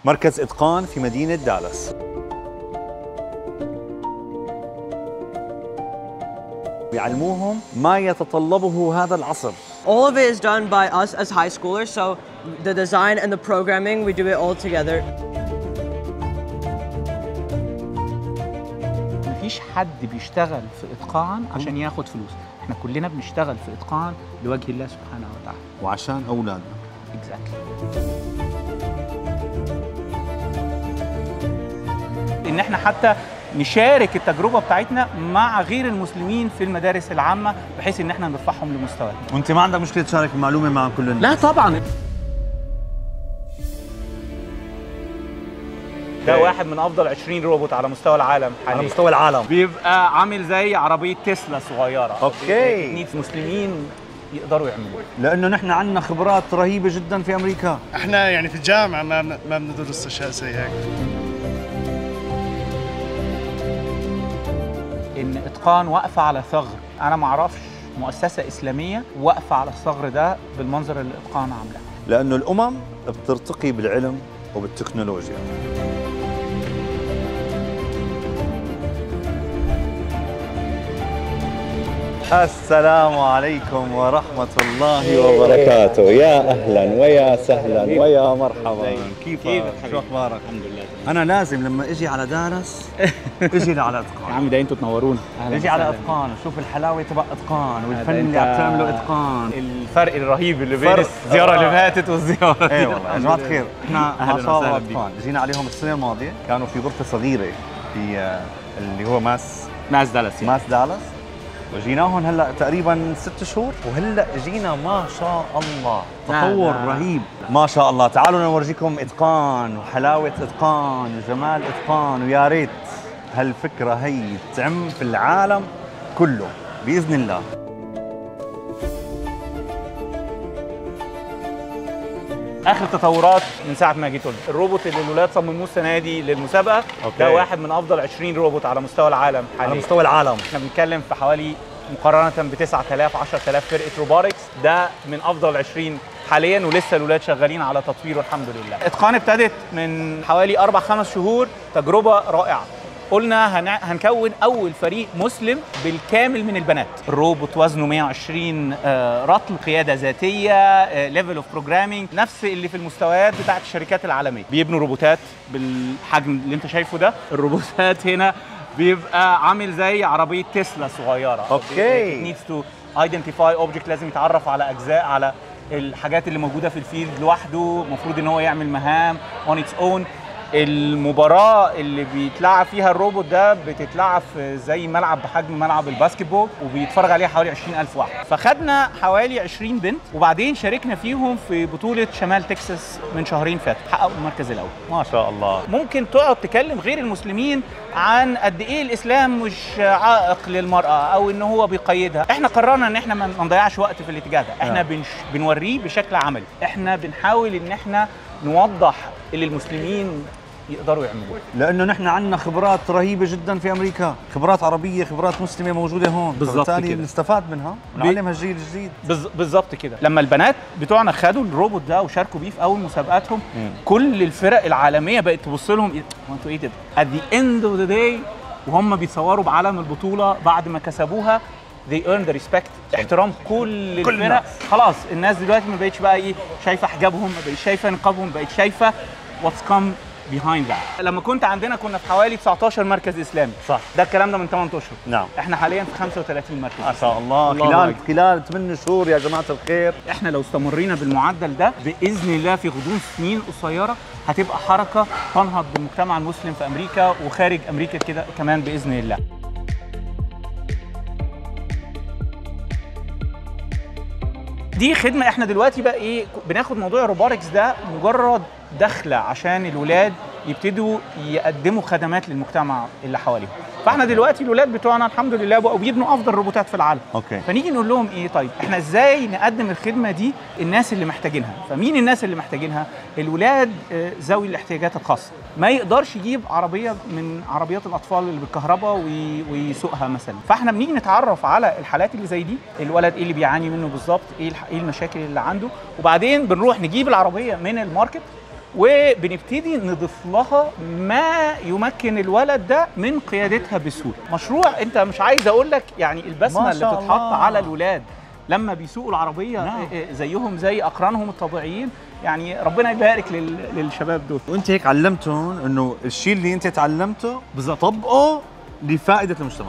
مركز اتقان في مدينه دالاس بيعلموهم ما يتطلبه هذا العصر All of it is done by us as high schoolers, so the design and the programming, we do it all together. مفيش حد بيشتغل في اتقان عشان ياخد فلوس احنا كلنا بنشتغل في اتقان لوجه الله سبحانه وتعالى وعشان اولادنا اكزاكتلي ان احنا حتى نشارك التجربه بتاعتنا مع غير المسلمين في المدارس العامه بحيث ان احنا نرفعهم لمستواهم وانت ما عندك مشكله تشارك المعلومه مع كل الناس لا طبعا ده واحد من افضل 20 روبوت على مستوى العالم حاليا على مستوى العالم بيبقى عامل زي عربيه تسلا صغيره أوكي. تكنيك مسلمين يقدروا يعملوه لانه نحن عندنا خبرات رهيبه جدا في امريكا احنا يعني في الجامعه ما ما بندرس اشياء زي هيك ان اتقان واقفه على ثغر انا ما اعرفش مؤسسه اسلاميه واقفه على الثغر ده بالمنظر اللي اتقان عاملاه لانه الامم بترتقي بالعلم وبالتكنولوجيا السلام عليكم ورحمة الله وبركاته يا أهلا ويا سهلا ويا مرحبا كيفك؟ شو أخبارك؟ الحمد لله أنا لازم لما أجي على دارس أجي على يا إتقان عم ده انتوا تنورونا أجي على إتقان وشوف الحلاوة تبع إتقان والفن اللي عم تعمله إتقان الفرق الرهيب اللي بين فرق. الزياره اللي فاتت والزياره دي ايه والله يا جماعه الخير احنا ما أهلاً شاء الله وسهلاً بيك. اطفال جينا عليهم السنه الماضيه كانوا في غرفه صغيره في آه، اللي هو ماس ناس دالاس يعني ماس دالاس وجيناهم هلا تقريبا ست شهور وهلا جينا ما شاء الله تطور لا. رهيب ما شاء الله تعالوا نورجيكم اتقان وحلاوه اتقان وجمال اتقان ويا ريت هالفكره هي تعم في العالم كله باذن الله اخر تطورات من ساعه ما جيت قلت الروبوت اللي الولاد صمموه السنه دي للمسابقه أوكي. ده واحد من افضل 20 روبوت على مستوى العالم على حاليا مستوى العالم احنا بنتكلم في حوالي مقارنه ب 9000 10000 فرقه روباركس ده من افضل 20 حاليا ولسه الولاد شغالين على تطويره الحمد لله اتقان ابتدت من حوالي اربع خمس شهور تجربه رائعه قلنا هنع... هنكون اول فريق مسلم بالكامل من البنات الروبوت وزنه 120 آه، رطل قياده ذاتيه ليفل اوف بروجرامينج نفس اللي في المستويات بتاعت الشركات العالميه بيبنوا روبوتات بالحجم اللي انت شايفه ده الروبوتات هنا بيبقى عامل زي عربيه تسلا صغيره أوكي. needs to identify object لازم يتعرف على اجزاء على الحاجات اللي موجوده في الفيلد لوحده المفروض ان هو يعمل مهام on its own المباراة اللي بيتلعب فيها الروبوت ده بتتلعب في زي ملعب بحجم ملعب الباسكتبول وبيتفرج عليها حوالي 20000 واحد فخدنا حوالي 20 بنت وبعدين شاركنا فيهم في بطولة شمال تكساس من شهرين فاتوا حققوا المركز الأول ما شاء الله ممكن تقعد تكلم غير المسلمين عن قد ايه الاسلام مش عائق للمراه او ان هو بيقيدها احنا قررنا ان احنا ما ما نضيعش وقت في الاتجاه ده احنا نعم. بنش بنوريه بشكل عملي احنا بنحاول ان احنا نوضح اللي المسلمين يقدروا يعملوه لانه نحن عندنا خبرات رهيبه جدا في امريكا خبرات عربيه خبرات مسلمه موجوده هون بالضبط فبالتالي كده. نستفاد منها ونعلم هالجيل الجديد بز- بالظبط كده لما البنات بتوعنا خدوا الروبوت ده وشاركوا بيه في اول مسابقاتهم مم. كل الفرق العالميه بقت تبص لهم إيه، هو انتوا ايه ده at the end of the day وهم بيتصوروا بعلم البطوله بعد ما كسبوها they earn the respect احترام كل, كل الفرق الناس. خلاص الناس دلوقتي ما بقتش بقى ايه شايفه حجابهم ما بقتش شايفه نقابهم بقت شايفه what's come behind that لما كنت عندنا كنا في حوالي 19 مركز اسلامي صح ده الكلام ده من 8 اشهر نعم احنا حاليا في 35 مركز ما شاء الله, الله خلال أكبر. خلال 8 شهور يا جماعه الخير احنا لو استمرينا بالمعدل ده باذن الله في غضون سنين قصيره هتبقى حركه تنهض بالمجتمع المسلم في امريكا وخارج امريكا كده كمان باذن الله دي خدمه احنا دلوقتي بقى ايه بناخد موضوع الروباركس ده مجرد دخله عشان الولاد يبتدوا يقدموا خدمات للمجتمع اللي حواليهم فاحنا دلوقتي الولاد بتوعنا الحمد لله بقوا بيبنوا افضل روبوتات في العالم اوكي فنيجي نقول لهم ايه طيب احنا ازاي نقدم الخدمه دي الناس اللي محتاجينها فمين الناس اللي محتاجينها الولاد آه، ذوي الاحتياجات الخاصه ما يقدرش يجيب عربيه من عربيات الاطفال اللي بالكهرباء وي- ويسوقها مثلا فاحنا بنيجي نتعرف على الحالات اللي زي دي الولد ايه اللي بيعاني منه بالظبط ايه الح- ايه المشاكل اللي عنده وبعدين بنروح نجيب العربيه من الماركت وبنبتدي نضيف لها ما يمكن الولد ده من قيادتها بسهوله مشروع انت مش عايز اقول لك يعني البسمه ما اللي شاء بتتحط الله. على الولاد لما بيسوقوا العربيه نعم. آه، آه، زيهم زي اقرانهم الطبيعيين يعني ربنا يبارك لل- للشباب دول وانت هيك علمتهم انه الشيء اللي انت تعلمته بالضبط طبقه لفائده المجتمع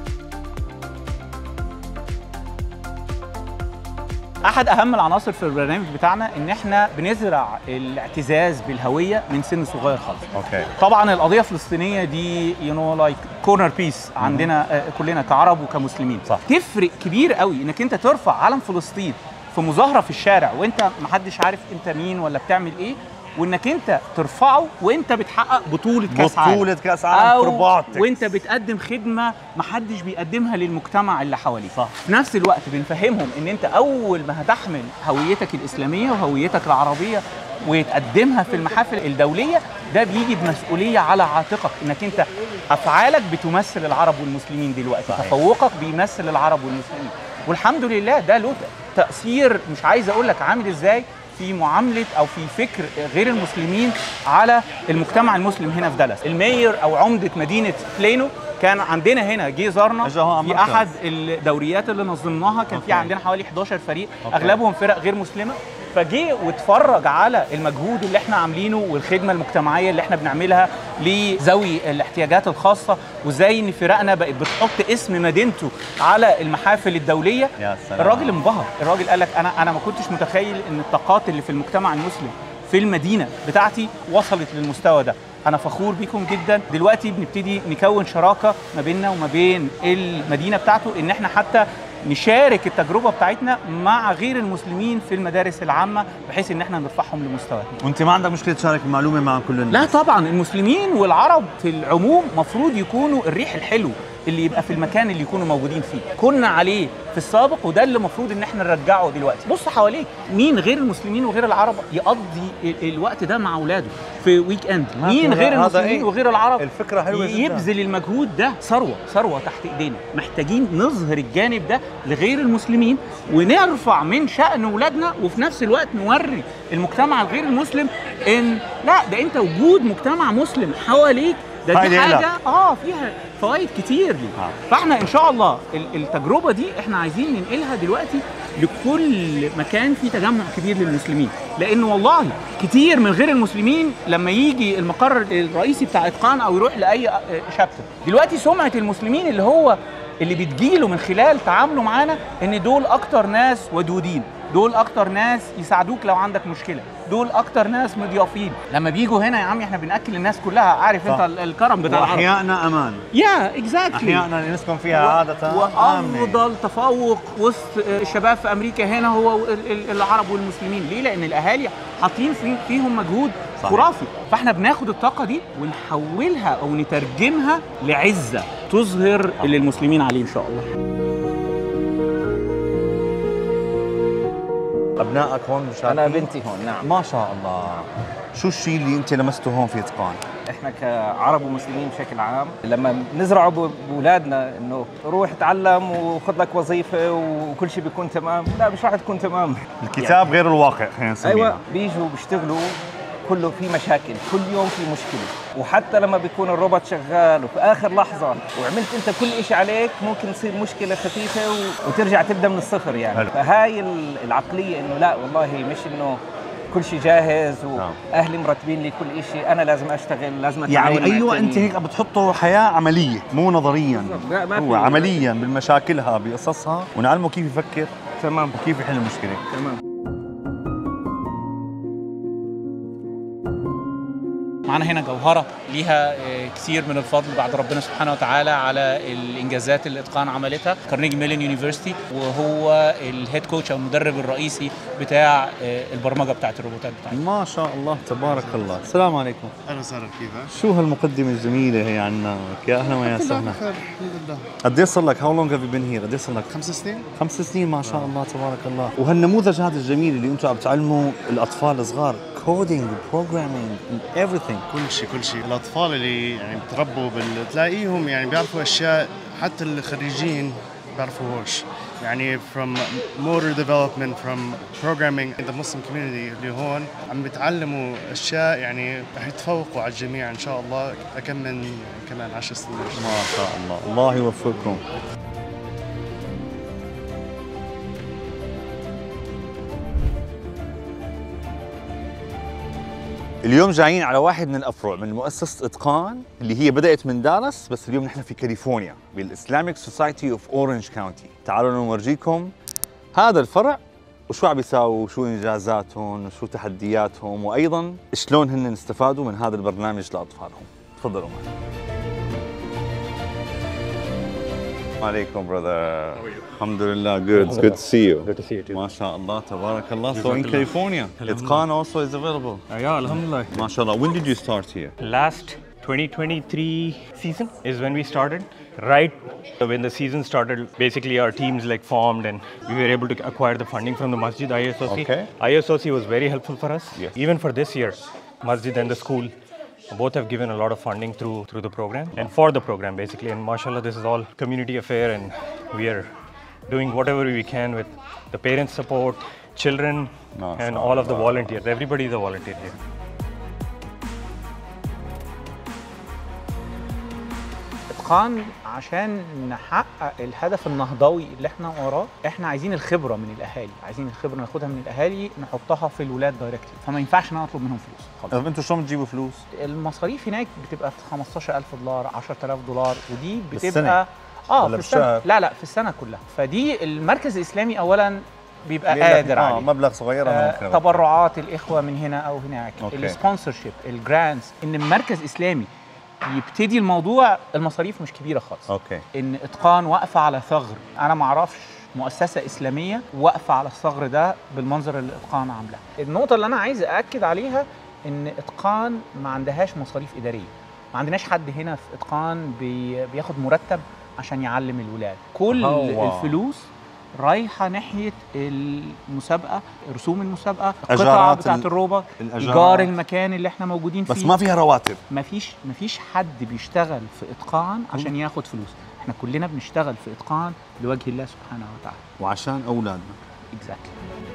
احد اهم العناصر في البرنامج بتاعنا ان احنا بنزرع الاعتزاز بالهويه من سن صغير خالص اوكي طبعا القضيه الفلسطينيه دي يو نو لايك كورنر بيس عندنا آه، كلنا كعرب وكمسلمين صح. تفرق كبير قوي انك انت ترفع علم فلسطين في مظاهره في الشارع وانت محدش عارف انت مين ولا بتعمل ايه وانك انت ترفعه وانت بتحقق بطوله كاس عالم بطولة كأس عالم أو في robotics. وانت بتقدم خدمه محدش بيقدمها للمجتمع اللي حواليك صح. في نفس الوقت بنفهمهم ان انت اول ما هتحمل هويتك الاسلاميه وهويتك العربيه وتقدمها في المحافل الدوليه ده بيجي بمسؤوليه على عاتقك انك انت افعالك بتمثل العرب والمسلمين دلوقتي صحيح. تفوقك بيمثل العرب والمسلمين والحمد لله ده له تاثير مش عايز اقول لك عامل ازاي في معامله او في فكر غير المسلمين على المجتمع المسلم هنا في دالاس المير او عمده مدينه بلينو كان عندنا هنا جه زارنا أجا هون في على المركز. احد الدوريات اللي نظمناها كان في أوكي. عندنا حوالي 11 فريق أوكي. اغلبهم فرق غير مسلمه فجه واتفرج على المجهود اللي احنا عاملينه والخدمه المجتمعيه اللي احنا بنعملها لذوي الاحتياجات الخاصه وازاي ان فرقنا بقت بتحط اسم مدينته على المحافل الدوليه يا سلام. الراجل انبهر الراجل قال لك انا انا ما كنتش متخيل ان الطاقات اللي في المجتمع المسلم في المدينه بتاعتي وصلت للمستوى ده انا فخور بيكم جدا دلوقتي بنبتدي نكون شراكه ما بيننا وما بين المدينه بتاعته ان احنا حتى نشارك التجربه بتاعتنا مع غير المسلمين في المدارس العامه بحيث ان احنا نرفعهم لمستواهم وانت ما عندك مشكله تشارك المعلومه مع كل لا الناس طبعا المسلمين والعرب في العموم مفروض يكونوا الريح الحلو اللي يبقى في المكان اللي يكونوا موجودين فيه كنا عليه في السابق وده اللي المفروض ان احنا نرجعه دلوقتي بص حواليك مين غير المسلمين وغير العرب يقضي ال- الوقت ده مع اولاده في ويك اند ما في مين غير هذا المسلمين إيه؟ وغير العرب الفكرة حلوة جداً. يبذل المجهود ده ثروه ثروه تحت ايدينا محتاجين نظهر الجانب ده لغير المسلمين ونرفع من شأن اولادنا وفي نفس الوقت نوري المجتمع الغير المسلم ان لا ده انت وجود مجتمع مسلم حواليك ده دي فايدة حاجه لك. اه فيها فوائد كتير ليه آه. فاحنا ان شاء الله ال- التجربه دي احنا عايزين ننقلها دلوقتي لكل مكان فيه تجمع كبير للمسلمين لان والله كتير من غير المسلمين لما يجي المقر الرئيسي بتاع اتقان او يروح لاي شابتر دلوقتي سمعه المسلمين اللي هو اللي بتجيله من خلال تعامله معانا ان دول اكتر ناس ودودين دول اكتر ناس يساعدوك لو عندك مشكله دول اكتر ناس مضيافين لما بيجوا هنا يا عم احنا بناكل الناس كلها عارف صح. انت ال- الكرم بتاع العرب واحيائنا امان يا اكزاكتلي احيائنا اللي نسكن فيها عاده آمنة. وافضل تفوق وسط الشباب في امريكا هنا هو ال- ال- العرب والمسلمين ليه لان الاهالي حاطين في فيهم مجهود صحيح. خرافي فاحنا بناخد الطاقه دي ونحولها او نترجمها لعزه تظهر اللي المسلمين عليه ان شاء الله ابنائك هون مشاركين انا بنتي هون نعم ما شاء الله شو الشيء اللي انت لمسته هون في اتقان احنا كعرب ومسلمين بشكل عام لما بنزرعه ب- باولادنا انه روح اتعلم وخذ لك وظيفه وكل شيء بيكون تمام لا مش راح تكون تمام الكتاب غير الواقع خلينا نسميه ايوه بيجوا بيشتغلوا كله في مشاكل كل يوم في مشكله وحتى لما بيكون الروبوت شغال وفي اخر لحظه وعملت انت كل شيء عليك ممكن تصير مشكله خفيفه و... وترجع تبدا من الصفر يعني حلو. فهاي ال- العقليه انه لا والله مش انه كل شيء جاهز نعم. واهلي مرتبين لي كل شيء انا لازم اشتغل لازم اتعاون يعني مع ايوه انت التانيين. هيك بتحطه حياه عمليه مو نظريا بالضبط. لا، ما هو في- عمليا بالمشاكلها بقصصها ونعلمه كيف يفكر تمام وكيف يحل المشكله تمام معانا هنا جوهرة ليها آه، كثير من الفضل بعد ربنا سبحانه وتعالى على الإنجازات اللي إتقان عملتها كارنيجي ميلون يونيفرسيتي وهو الهيد كوتش أو المدرب الرئيسي بتاع آه، البرمجة بتاعت الروبوتات بتاعتنا ما شاء الله تبارك الله السلام عليكم اهلا وسهلا كيفك؟ شو هالمقدمه الجميله هي عنك يا اهلا ويا الحمد لله سهلا بخير الحمد لله قد ايه صار لك هاو لونج هاف يو بين هير قد ايه صار لك خمس سنين خمس سنين ما شاء الله تبارك الله وهالنموذج هذا الجميل اللي انتم عم تعلموا الاطفال الصغار كودينج بروجرامينج everything كل شيء كل شيء الاطفال اللي يعني بتربوا بال... تلاقيهم يعني بيعرفوا اشياء حتى الخريجين بيعرفوهوش يعني from motor development from programming in the Muslim community اللي هون عم بيتعلموا اشياء يعني رح يتفوقوا على الجميع ان شاء الله كم من كمان 10 سنين ما شاء الله الله يوفقكم اليوم جايين على واحد من الافرع من مؤسسه اتقان اللي هي بدات من دالاس بس اليوم نحن في كاليفورنيا بالاسلاميك سوسايتي اوف اورنج كاونتي تعالوا نورجيكم هذا الفرع وشو عم بيساووا وشو انجازاتهم وشو تحدياتهم وايضا شلون هن استفادوا من هذا البرنامج لاطفالهم تفضلوا معنا عليكم brother الحمد لله good it's good to see you Good to see you too. ما شاء الله تبارك الله so in California Itqan also is available Uh, yeah, Alhamdulillah. ما شاء الله when did you start here Last 2023 season is when we started. Right when the season started, basically our teams like formed and we were able to acquire the funding from the Masjid ISOC. Okay. ISOC was very helpful for us. Yes. Even for this year, Masjid and the school both have given a lot of funding through through the program and for the program basically. And mashallah, this is all community affair and we are doing whatever we can with the parents' support, children, and all of the volunteers. Everybody is a volunteer here. اتقان عشان نحقق الهدف النهضوي اللي احنا وراه احنا عايزين الخبره من الاهالي عايزين الخبره ناخدها من الاهالي نحطها في الولاد دايركتلي فما ينفعش ان انا اطلب منهم فلوس خالص طب انتوا شلون بتجيبوا فلوس المصاريف هناك بتبقى في 15000 دولار 10000 دولار ودي بالسنة؟ بتبقى اه ولا في السنه بالشهر؟ لا لا في السنه كلها فدي المركز الاسلامي اولا بيبقى بيقول لك قادر اه عليه مبلغ صغير انا ممكن آه، أدفع. تبرعات الاخوه من هنا او هناك أوكي. السبونسرشيب الجرانتس ان مركز اسلامي يبتدي الموضوع المصاريف مش كبيره خالص اوكي ان اتقان واقفه على ثغر انا ما اعرفش مؤسسه اسلاميه واقفه على الثغر ده بالمنظر اللي اتقان عاملاه النقطه اللي انا عايز ااكد عليها ان اتقان ما عندهاش مصاريف اداريه ما عندناش حد هنا في اتقان بي بياخد مرتب عشان يعلم الولاد كل هو. الفلوس رايحه ناحيه المسابقه رسوم المسابقه القطع أجارات بتاعه ال- الروبوت الأجارات. ايجار المكان اللي احنا موجودين فيه بس ما فيها رواتب مفيش مفيش حد بيشتغل في اتقان عشان ياخد فلوس احنا كلنا بنشتغل في اتقان لوجه الله سبحانه وتعالى وعشان اولادنا اكزاكتلي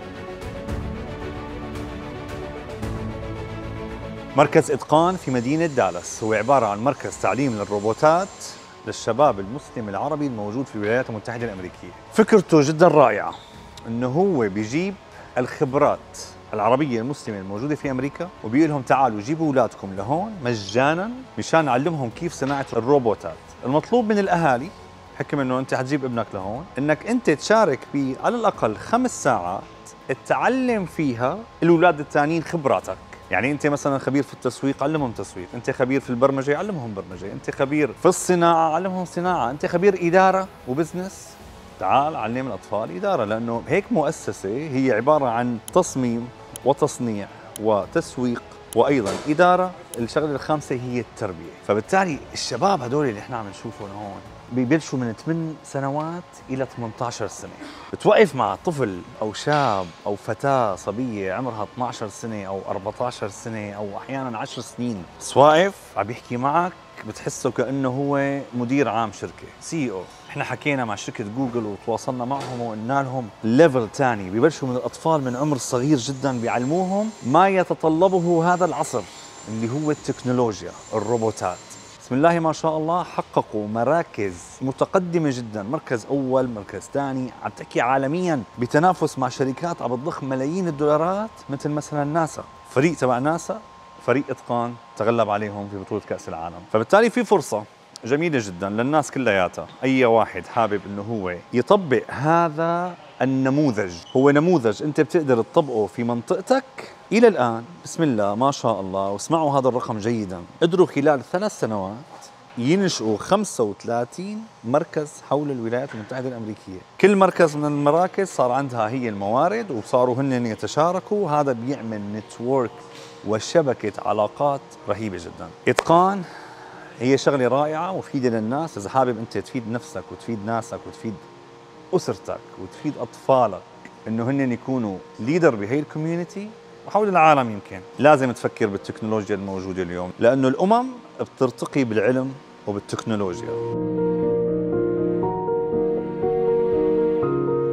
مركز اتقان في مدينه دالاس هو عباره عن مركز تعليم للروبوتات للشباب المسلم العربي الموجود في الولايات المتحده الامريكيه فكرته جدا رائعه انه هو بيجيب الخبرات العربية المسلمة الموجودة في أمريكا وبيقول لهم تعالوا جيبوا أولادكم لهون مجانا مشان نعلمهم كيف صناعة الروبوتات المطلوب من الأهالي حكم انه انت حتجيب ابنك لهون انك انت تشارك ب على الاقل خمس ساعات تعلم فيها الاولاد الثانيين خبراتك يعني انت مثلا خبير في التسويق علمهم تسويق انت خبير في البرمجه علمهم برمجه انت خبير في الصناعه علمهم صناعه انت خبير اداره وبزنس تعال علم الاطفال اداره لانه هيك مؤسسه هي عباره عن تصميم وتصنيع وتسويق وايضا اداره الشغله الخامسه هي التربيه فبالتالي الشباب هدول اللي احنا عم نشوفهم هون ببلشوا من 8 سنوات الى 18 سنه بتوقف مع طفل او شاب او فتاه صبيه عمرها 12 سنه او 14 سنه او احيانا 10 سنين بس واقف عم يحكي معك بتحسه كانه هو مدير عام شركه سي او احنا حكينا مع شركه جوجل وتواصلنا معهم وقلنا لهم ليفل ثاني ببلشوا من الاطفال من عمر صغير جدا بيعلموهم ما يتطلبه هذا العصر اللي هو التكنولوجيا الروبوتات بسم الله ما شاء الله حققوا مراكز متقدمة جدا مركز أول مركز ثاني عم تحكي عالميا بتنافس مع شركات عم بتضخ ملايين الدولارات مثل مثلا ناسا فريق تبع ناسا فريق إتقان تغلب عليهم في بطولة كأس العالم فبالتالي في فرصة جميلة جدا للناس كلياتها أي واحد حابب أنه هو يطبق هذا النموذج هو نموذج أنت بتقدر تطبقه في منطقتك إلى الآن بسم الله ما شاء الله واسمعوا هذا الرقم جيدا قدروا خلال ثلاث سنوات ينشئوا 35 مركز حول الولايات المتحدة الأمريكية كل مركز من المراكز صار عندها هي الموارد وصاروا هن يتشاركوا هذا بيعمل نتورك وشبكة علاقات رهيبة جدا إتقان هي شغلة رائعة ومفيدة للناس إذا حابب أنت تفيد نفسك وتفيد ناسك وتفيد أسرتك وتفيد أطفالك إنه هن يكونوا ليدر بهي الكوميونتي وحول العالم يمكن لازم تفكر بالتكنولوجيا الموجودة اليوم لأنه الأمم بترتقي بالعلم وبالتكنولوجيا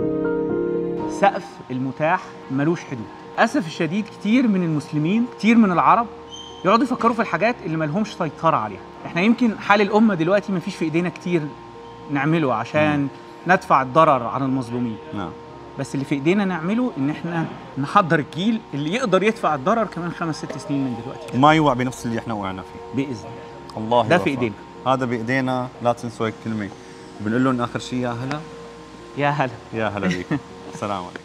السقف المتاح ملوش حدود للاسف الشديد كتير من المسلمين كتير من العرب يقعدوا يفكروا في الحاجات اللي ملهمش سيطره عليها احنا يمكن حال الامه دلوقتي مفيش في ايدينا كتير نعمله عشان ندفع الضرر عن المظلومين نعم بس اللي في ايدينا نعمله ان احنا نحضر الجيل اللي يقدر يدفع الضرر كمان خمس ست سنين من دلوقتي وما يوقع بنفس اللي احنا وقعنا فيه باذن الله الله ده في يوفقك. إيدينا. هذا بايدينا لا تنسوا هيك كلمه بنقول لهم اخر شيء يا هلا يا هلا يا هلا بيكم السلام عليكم